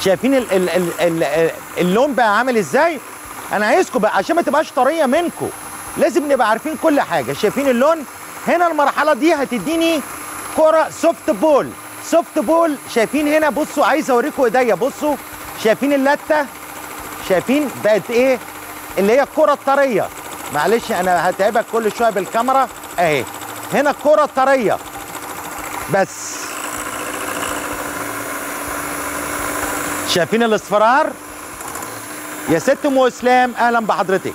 شايفين ال ال ال ال اللون بقى عامل ازاي انا عايزكم بقى عشان ما تبقاش طريه منكم لازم نبقى عارفين كل حاجه شايفين اللون هنا المرحله دي هتديني كره سوفت بول سوفت بول شايفين هنا بصوا عايز اوريكم ايديا بصوا شايفين اللته شايفين بقت ايه اللي هي الكره الطريه معلش انا هتعبك كل شويه بالكاميرا اهي هنا الكره الطريه بس شايفين الاصفرار يا ست ام اسلام اهلا بحضرتك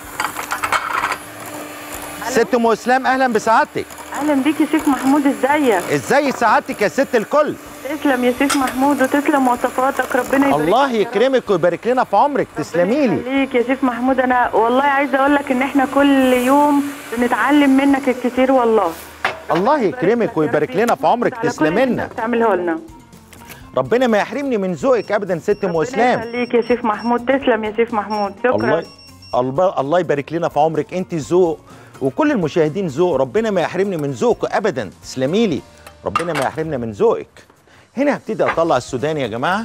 ست ام اسلام اهلا بسعادتك اهلا بيك يا شيخ محمود ازيك ازاي سعادتك يا ست الكل تسلم يا شيخ محمود وتسلم وصفاتك ربنا يبارك الله لك يا رب. يكرمك ويبارك لنا في عمرك تسلمي لي ليك يا شيخ محمود انا والله عايزه اقول لك ان احنا كل يوم بنتعلم منك الكثير والله الله يكرمك ويبارك لنا في عمرك على كل تسلمي اللي لنا انت بتعمله لنا ربنا ما يحرمني من ذوقك ابدا ست ام ربنا اسلام يخليك يا شيخ محمود تسلم يا شيخ محمود شكرا الله الله الله يبارك لنا في عمرك انت ذوق وكل المشاهدين ذوق ربنا ما يحرمني من ذوقك ابدا تسلمي لي ربنا ما يحرمنا من ذوقك هنا هبتدي اطلع السوداني يا جماعه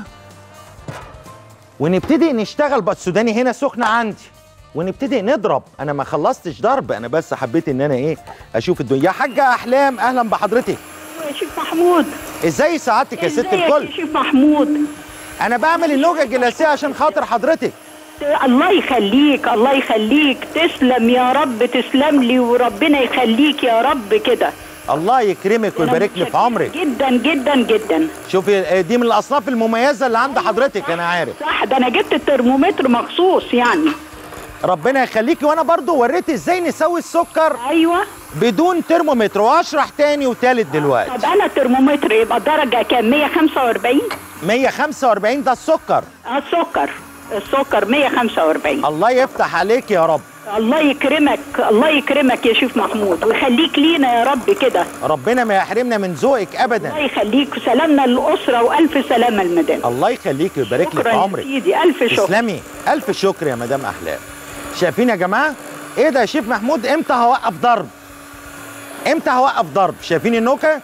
ونبتدي نشتغل بقى السوداني هنا سخنه عندي ونبتدي نضرب انا ما خلصتش ضرب انا بس حبيت ان انا ايه اشوف الدنيا يا حاجه احلام اهلا بحضرتك يا شيخ محمود ازاي سعادتك يا ست ازيك الكل يا شيخ محمود انا بعمل اللوجه الجلاسيه عشان خاطر حضرتك الله يخليك الله يخليك تسلم يا رب تسلم لي وربنا يخليك يا رب كده الله يكرمك أنا ويبارك لي في متشكرة عمرك جدا جدا جدا شوفي آه، دي من الاصناف المميزه اللي عند حضرتك انا عارف صح ده انا جبت الترمومتر مخصوص يعني ربنا يخليكي وانا برضو وريت ازاي نسوي السكر ايوه بدون ترمومتر واشرح تاني وتالت دلوقتي طب انا الترمومتر يبقى درجه كام 145 145 ده السكر اه السكر السكر 145 الله يفتح عليك يا رب الله يكرمك الله يكرمك يا شيخ محمود ويخليك لينا يا رب كده ربنا ما يحرمنا من ذوقك الله ابدا يخليك سلامنا للاسره والف سلامه المدام الله يخليك ويبارك لي في شكرا يا عمرك سيدي الف شكر تسلمي الف شكر يا مدام احلام شايفين يا جماعه ايه ده يا شيف محمود امتى هوقف ضرب امتى هوقف ضرب شايفين النكهه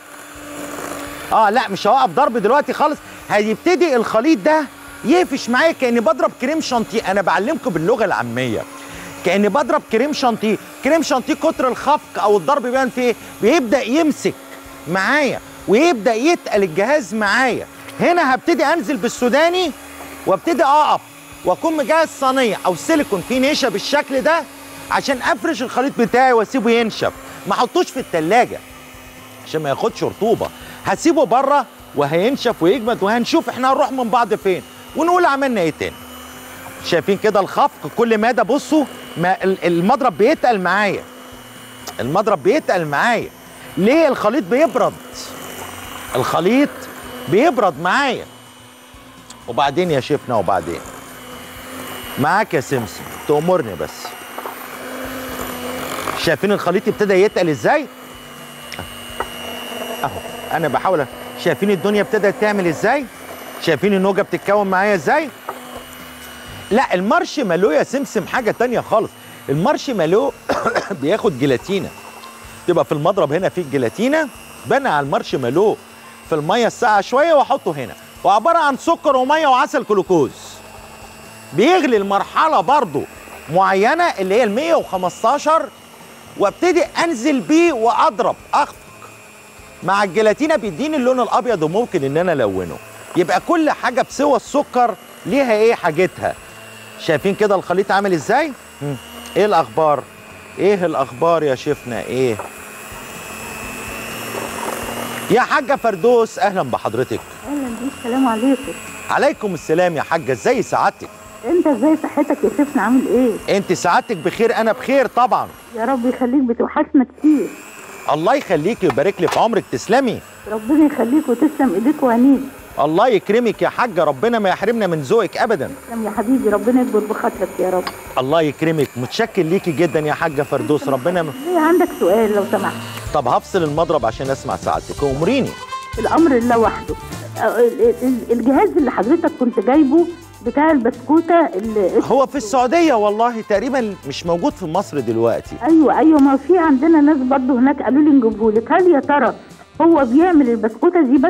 اه لا مش هوقف ضرب دلوقتي خالص هيبتدي الخليط ده يقفش معايا كاني بضرب كريم شانتيه انا بعلمكم باللغه العاميه كاني بضرب كريم شانتيه كريم شانتيه كتر الخفق او الضرب بيبان فيه بيبدا يمسك معايا ويبدا يتقل الجهاز معايا هنا هبتدي انزل بالسوداني وابتدي اقف واكون مجهز صينيه او سيليكون فيه نشا بالشكل ده عشان افرش الخليط بتاعي واسيبه ينشف ما احطوش في التلاجة عشان ما ياخدش رطوبه هسيبه بره وهينشف ويجمد وهنشوف احنا هنروح من بعض فين ونقول عملنا ايه تاني شايفين كده الخفق كل مادة بصوا ما ال- المضرب بيتقل معايا المضرب بيتقل معايا ليه الخليط بيبرد الخليط بيبرد معايا وبعدين يا شيفنا وبعدين معاك يا سمسم تأمرني بس شايفين الخليط ابتدى يتقل ازاي اهو انا بحاول أ- شايفين الدنيا ابتدت تعمل ازاي شايفين النوجه بتتكون معايا ازاي لا المارشميلو يا سمسم حاجه تانية خالص المارشميلو بياخد جيلاتينا تبقى في المضرب هنا في الجيلاتينا بنى على المارشميلو في الميه الساقعه شويه واحطه هنا وعباره عن سكر وميه وعسل جلوكوز بيغلي المرحله برضو معينه اللي هي ال 115 وابتدي انزل بيه واضرب اخفق مع الجيلاتينا بيديني اللون الابيض وممكن ان انا الونه يبقى كل حاجه بسوى السكر ليها ايه حاجتها شايفين كده الخليط عامل ازاي مم. ايه الاخبار ايه الاخبار يا شيفنا ايه يا حاجه فردوس اهلا بحضرتك اهلا بيك السلام عليكم عليكم السلام يا حاجه ازاي سعادتك انت ازاي صحتك يا شيفنا عامل ايه انت سعادتك بخير انا بخير طبعا يا رب يخليك بتوحشنا كتير الله يخليكي ويبارك لي في عمرك تسلمي ربنا يخليك وتسلم ايديك وعينيك الله يكرمك يا حاجه ربنا ما يحرمنا من ذوقك ابدا تسلم يا حبيبي ربنا يكبر بخاطرك يا رب الله يكرمك متشكر ليكي جدا يا حاجه فردوس ربنا م... ليه عندك سؤال لو سمحت طب هفصل المضرب عشان اسمع سعادتك امريني الامر لله وحده اه، ال- ال- الجهاز اللي حضرتك كنت جايبه بتاع البسكوته اللي هو في السعوديه والله تقريبا مش موجود في مصر دلوقتي ايوه ايوه ما في عندنا ناس برضه هناك قالوا لي نجيبه لك هل يا ترى هو بيعمل البسكوته دي بس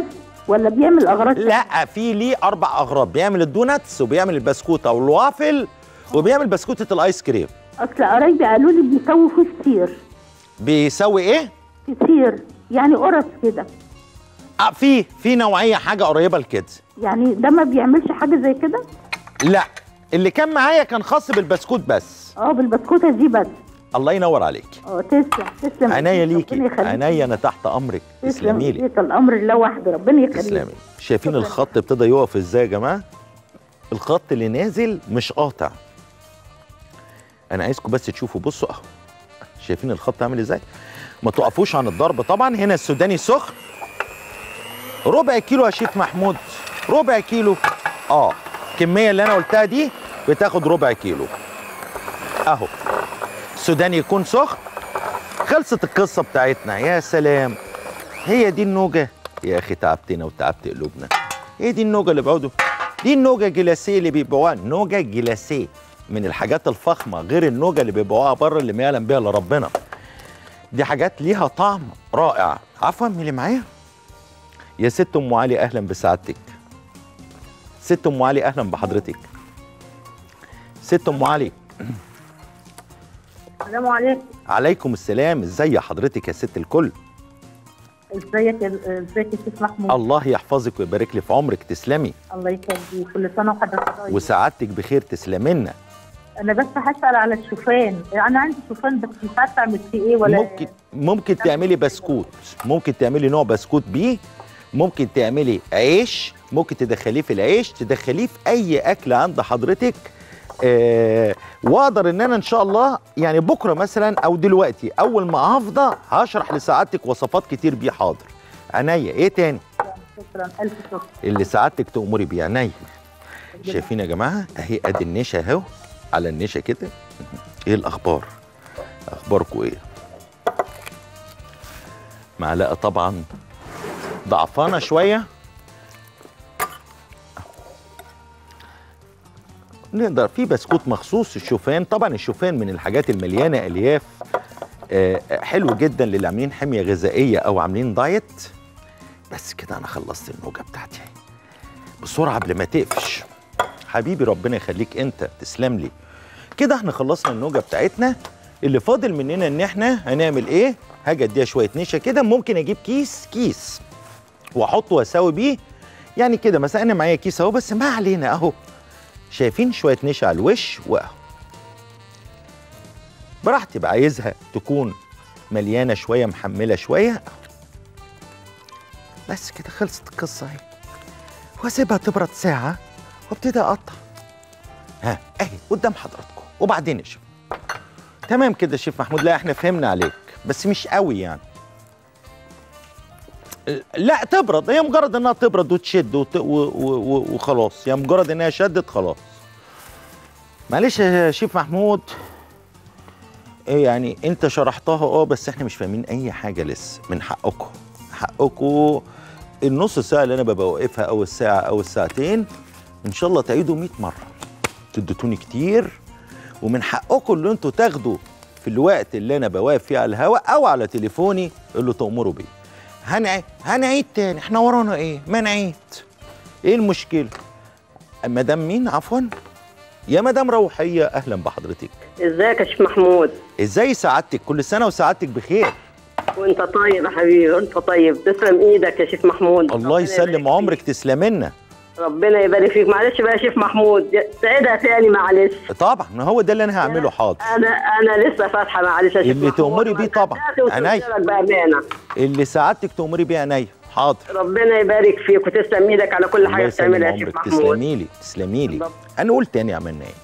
ولا بيعمل اغراض لا في ليه اربع اغراض بيعمل الدوناتس وبيعمل البسكوته والوافل وبيعمل بسكوته الايس كريم اصل قرايبي قالوا لي بيسووا فيه كتير بيسوي ايه كتير يعني قرص كده آه في في نوعيه حاجه قريبه لكده يعني ده ما بيعملش حاجه زي كده لا اللي كان معايا كان خاص بالبسكوت بس اه بالبسكوته دي بس الله ينور عليك اه تسلم تسلم عناية ربنا ليكي يخليك. عناية انا تحت امرك تسلم تسلمي لي ايديك الامر لله وحده ربنا يخليك تسلمي شايفين شكراً. الخط ابتدى يقف ازاي يا جماعه الخط اللي نازل مش قاطع انا عايزكم بس تشوفوا بصوا اهو شايفين الخط عامل ازاي ما تقفوش عن الضرب طبعا هنا السوداني سخن ربع كيلو يا شيف محمود ربع كيلو اه الكميه اللي انا قلتها دي بتاخد ربع كيلو اهو السوداني يكون سخن خلصت القصه بتاعتنا يا سلام هي دي النوجه يا اخي تعبتنا وتعبت قلوبنا هي دي النوجه اللي بعوده دي النوجه جلاسيه اللي بيبيعوها نوجه جلاسيه من الحاجات الفخمه غير النوجه اللي بيبيعوها بره اللي ما يعلم بيها الا ربنا دي حاجات ليها طعم رائع عفوا مين اللي معايا يا ست ام علي اهلا بسعادتك ست ام علي اهلا بحضرتك ست ام علي السلام عليكم عليكم السلام ازي حضرتك يا ست الكل ازيك يا- ازيك يا شيخ محمود الله يحفظك ويبارك لي في عمرك تسلمي الله يخليك كل سنه وحضرتك طيب وسعادتك بخير تسلمنا انا بس هسال على الشوفان انا عندي شوفان بس مش عارفه اعمل فيه ايه ولا ممكن ممكن تعملي بسكوت ممكن تعملي نوع بسكوت بيه ممكن تعملي عيش ممكن تدخليه في العيش تدخليه في اي اكل عند حضرتك آه واقدر ان انا ان شاء الله يعني بكره مثلا او دلوقتي اول ما هفضى هشرح لسعادتك وصفات كتير بيه حاضر عينيا ايه تاني شكرا الف شكر اللي سعادتك تأمري بيه عينيا شايفين يا جماعه اهي ادي النشا اهو على النشا كده ايه الاخبار اخباركم ايه معلقه طبعا ضعفانه شويه نقدر في بسكوت مخصوص الشوفان طبعا الشوفان من الحاجات المليانه الياف آه، حلو جدا للي عاملين حميه غذائيه او عاملين دايت بس كده انا خلصت النوجه بتاعتي بسرعه قبل ما تقفش حبيبي ربنا يخليك انت تسلم لي كده احنا خلصنا النوجه بتاعتنا اللي فاضل مننا ان احنا هنعمل ايه هاجي اديها شويه نشا كده ممكن اجيب كيس كيس واحطه واساوي بيه يعني كده مثلا انا معايا كيس اهو بس ما علينا اهو شايفين شويه نشا على الوش واهو براحتي بقى عايزها تكون مليانه شويه محمله شويه أهو. بس كده خلصت القصه اهي واسيبها تبرد ساعه وابتدي اقطع ها اهي قدام حضراتكم وبعدين يا شيف تمام كده يا شيف محمود لا احنا فهمنا عليك بس مش قوي يعني لا تبرد هي مجرد انها تبرد وتشد وت... و... و... و... وخلاص يعني مجرد انها شدت خلاص معلش يا شيف محمود إيه يعني انت شرحتها اه بس احنا مش فاهمين اي حاجه لسه من حقكم حقكم النص ساعه اللي انا ببقى واقفها او الساعه او الساعتين ان شاء الله تعيدوا 100 مره تدتوني كتير ومن حقكم اللي انتوا تاخدوا في الوقت اللي انا بواقف فيه على الهواء او على تليفوني اللي تأمروا بيه هنعيد هنعيد تاني احنا ورانا ايه ما نعيد ايه المشكله مدام مين عفوا يا مدام روحيه اهلا بحضرتك ازيك يا شيخ محمود ازاي سعادتك كل سنه وسعادتك بخير وانت طيب يا حبيبي وانت طيب تسلم ايدك يا شيخ محمود الله ربنا يسلم يبارك عمرك تسلمنا فيك. ربنا يبارك فيك معلش بقى يا شيخ محمود تعيدها تاني معلش طبعا ما هو ده اللي انا هعمله حاضر انا انا لسه فاتحه معلش يا شيخ اللي محمود تأمري بيه طبعا. عينيا. عينيا بامانه اللي سعادتك تأمري بيه عينيا حاضر ربنا يبارك فيك وتسلم ايدك على كل الله حاجه يسلم بتعملها يا شيخ عمرك محمود تسلمي لي تسلمي لي رب. هنقول تاني عملنا ايه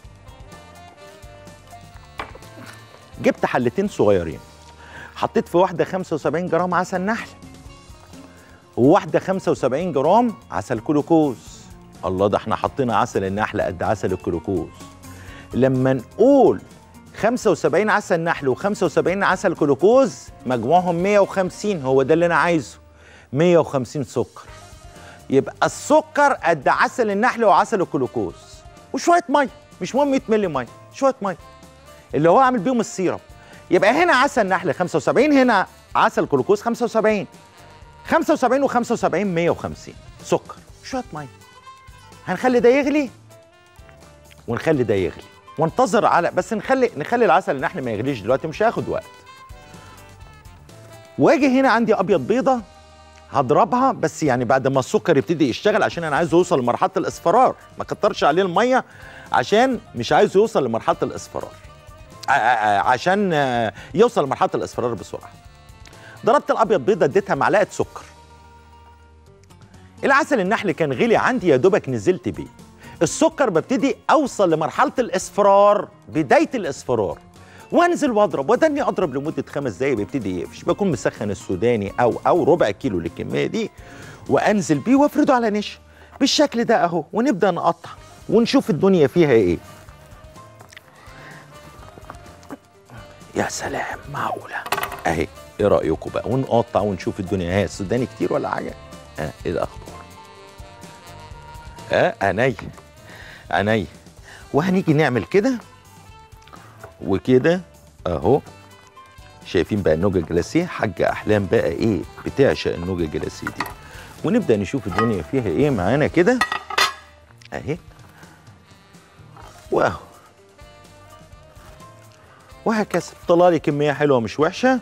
جبت حلتين صغيرين حطيت في واحده 75 جرام عسل نحل وواحده 75 جرام عسل كلوكوز الله ده احنا حطينا عسل النحل قد عسل الكلوكوز لما نقول 75 عسل نحل و75 عسل كلوكوز مجموعهم 150 هو ده اللي انا عايزه 150 سكر يبقى السكر قد عسل النحل وعسل الكلوكوز وشويه ميه مش مهم 100 مللي ميه شويه ميه اللي هو عامل بيهم السيرم يبقى هنا عسل نحل 75 هنا عسل كلوكوز 75 75 و75 150 سكر شويه ميه هنخلي ده يغلي ونخلي ده يغلي وانتظر على بس نخلي نخلي العسل النحل ما يغليش دلوقتي مش هياخد وقت واجي هنا عندي ابيض بيضه هضربها بس يعني بعد ما السكر يبتدي يشتغل عشان انا عايزه يوصل لمرحله الاصفرار ما كترش عليه الميه عشان مش عايزه يوصل لمرحله الاصفرار ع- ع- عشان آه، يوصل لمرحله الاصفرار بسرعه ضربت الابيض بيضه اديتها معلقه سكر العسل النحل كان غلي عندي يا دوبك نزلت بيه السكر ببتدي اوصل لمرحله الاصفرار بدايه الاصفرار وانزل واضرب ودني اضرب لمده خمس دقايق بيبتدي يقفش بكون مسخن السوداني او او ربع كيلو للكميه دي وانزل بيه وافرده على نشا بالشكل ده اهو ونبدا نقطع ونشوف الدنيا فيها ايه يا سلام معقوله اهي ايه رايكم بقى ونقطع ونشوف الدنيا هي السوداني كتير ولا حاجه اه ايه الاخبار اه عينيا عينيا وهنيجي نعمل كده وكده اهو شايفين بقى النوجه جلاسيه حاجه احلام بقى ايه بتعشق النوجه جلاسيه دي ونبدا نشوف الدنيا فيها ايه معانا كده اهي واهو وهكذا طلع لي كميه حلوه مش وحشه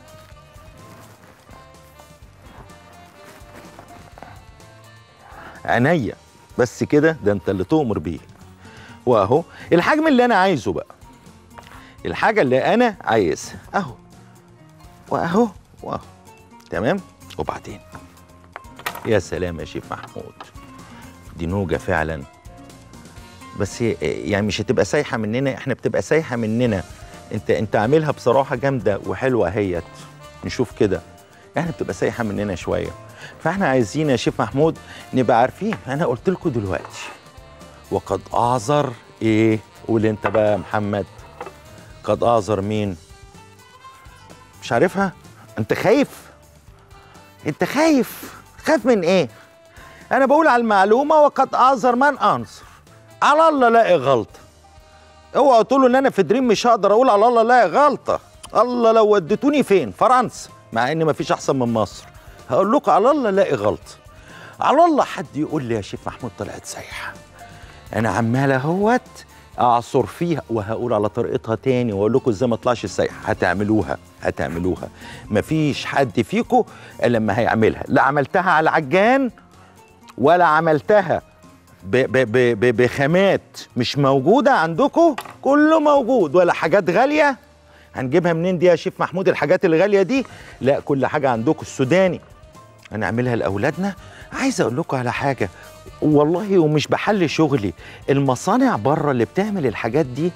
عينيا بس كده ده انت اللي تؤمر بيه واهو الحجم اللي انا عايزه بقى الحاجه اللي انا عايزها اهو واهو واهو تمام وبعدين يا سلام يا شيف محمود دي نوجه فعلا بس هي- يعني مش هتبقى سايحه مننا احنا بتبقى سايحه مننا انت انت عاملها بصراحه جامده وحلوه اهيت نشوف كده احنا بتبقى سايحه مننا شويه فاحنا عايزين يا شيف محمود نبقى عارفين انا قلت لكم دلوقتي وقد اعذر ايه قول انت بقى يا محمد قد اعذر مين مش عارفها انت خايف انت خايف خايف من ايه انا بقول على المعلومه وقد اعذر من انصر على الله لاقي غلطه اوعوا تقولوا ان انا في دريم مش هقدر اقول على الله لاقي غلطه الله لو وديتوني فين فرنسا مع ان مفيش احسن من مصر هقول لكم على الله لاقي غلطه على الله حد يقول لي يا شيف محمود طلعت سايحه انا عمال اهوت اعصر فيها وهقول على طريقتها تاني واقول لكم ازاي ما تطلعش سايحه هتعملوها هتعملوها مفيش حد فيكم الا لما هيعملها لا عملتها على العجان ولا عملتها ب ب ب ب بخامات مش موجوده عندكم كله موجود ولا حاجات غاليه هنجيبها منين دي يا شيف محمود الحاجات الغاليه دي لا كل حاجه عندكم السوداني هنعملها لاولادنا عايز اقول لكم على حاجه والله ومش بحل شغلي المصانع بره اللي بتعمل الحاجات دي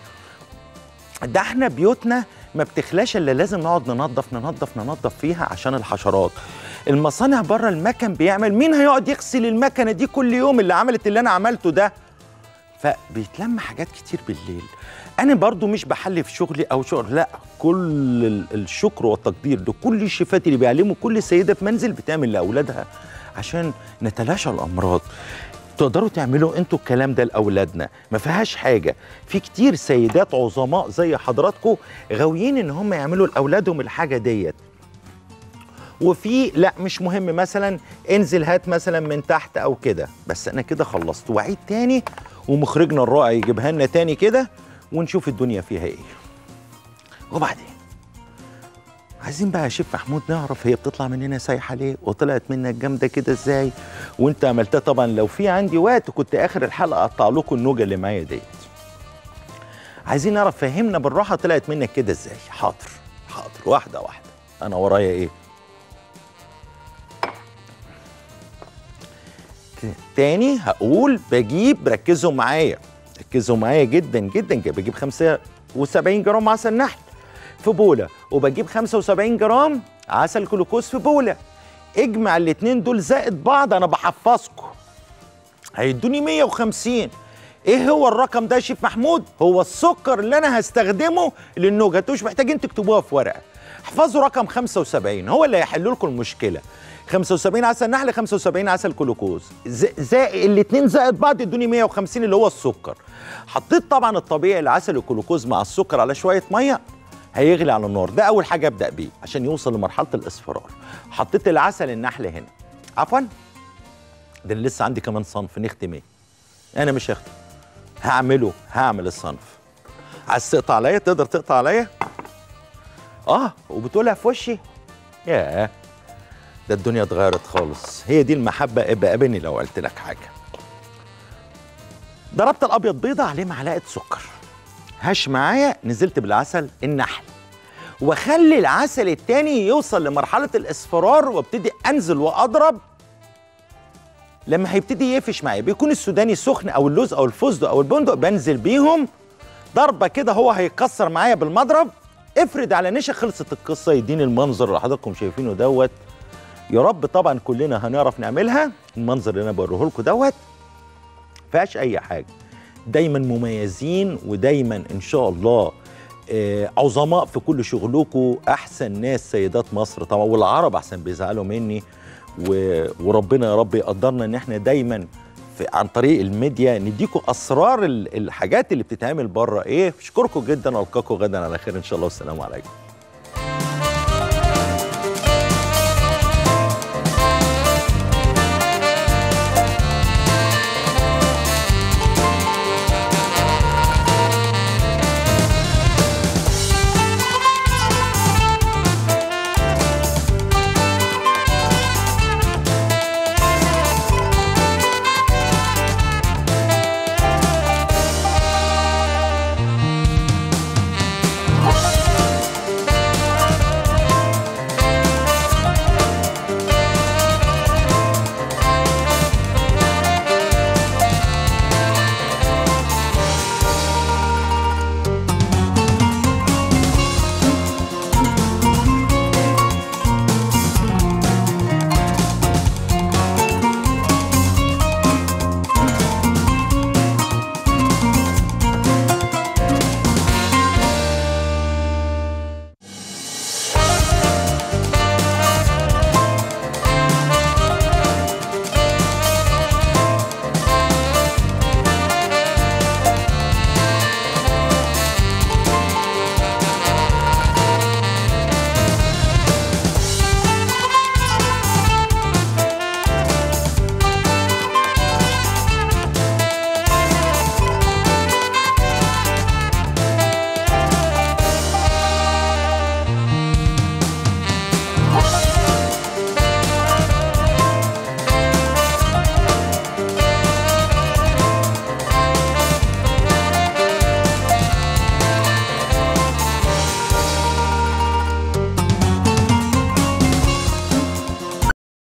ده احنا بيوتنا ما بتخلاش الا لازم نقعد ننظف ننظف ننظف فيها عشان الحشرات المصانع بره المكن بيعمل مين هيقعد يغسل المكنه دي كل يوم اللي عملت اللي انا عملته ده فبيتلم حاجات كتير بالليل انا برضو مش بحل في شغلي او شغل لا كل ال- الشكر والتقدير لكل الشيفات اللي بيعلموا كل سيده في منزل بتعمل لاولادها عشان نتلاشى الامراض تقدروا تعملوا انتوا الكلام ده لاولادنا ما فيهاش حاجه في كتير سيدات عظماء زي حضراتكم غاويين ان هم يعملوا لاولادهم الحاجه ديت وفي لا مش مهم مثلا انزل هات مثلا من تحت او كده بس انا كده خلصت وعيد تاني ومخرجنا الرائع يجيبها لنا تاني كده ونشوف الدنيا فيها ايه وبعدين عايزين بقى يا شيف محمود نعرف هي بتطلع مننا سايحه ليه وطلعت منك جامده كده ازاي وانت عملتها طبعا لو في عندي وقت كنت اخر الحلقه اقطع لكم النوجه اللي معايا ديت عايزين نعرف فهمنا بالراحه طلعت منك كده ازاي حاضر حاضر واحده واحده انا ورايا ايه تاني هقول بجيب ركزوا معايا ركزوا معايا جدا جدا جدا بجيب 75 جرام عسل نحل في بوله وبجيب 75 جرام عسل جلوكوز في بوله اجمع الاتنين دول زائد بعض انا بحفظكم هيدوني 150 ايه هو الرقم ده يا شيف محمود هو السكر اللي انا هستخدمه للنوجه انتوا مش محتاجين تكتبوها في ورقه احفظوا رقم 75 هو اللي هيحل لكم المشكله 75 عسل نحل 75 عسل جلوكوز زائد الاثنين زائد بعض يدوني 150 اللي هو السكر حطيت طبعا الطبيعي العسل الجلوكوز مع السكر على شويه ميه هيغلي على النار ده اول حاجه ابدا بيه عشان يوصل لمرحله الاصفرار حطيت العسل النحل هنا عفوا ده أنا لسه عندي كمان صنف نختم ايه انا مش هختم هعمله هعمل الصنف عايز تقطع عليا تقدر تقطع عليا اه وبتقولها في وشي ياه ده الدنيا اتغيرت خالص هي دي المحبه ابقى قابلني لو قلت لك حاجه ضربت الابيض بيضه عليه معلقه سكر هش معايا نزلت بالعسل النحل واخلي العسل التاني يوصل لمرحله الاصفرار وابتدي انزل واضرب لما هيبتدي يقفش معايا بيكون السوداني سخن او اللوز او الفستق او البندق بنزل بيهم ضربه كده هو هيكسر معايا بالمضرب افرد على نشا خلصت القصه يديني المنظر اللي حضراتكم شايفينه دوت يا رب طبعا كلنا هنعرف نعملها المنظر اللي انا بوريه لكم دوت فيهاش اي حاجه دايما مميزين ودايما ان شاء الله آه، عظماء في كل شغلكم احسن ناس سيدات مصر طبعا والعرب احسن بيزعلوا مني و... وربنا يا رب يقدرنا ان احنا دايما في عن طريق الميديا نديكم اسرار ال- الحاجات اللي بتتعمل بره ايه اشكركم جدا والقاكم غدا على خير ان شاء الله والسلام عليكم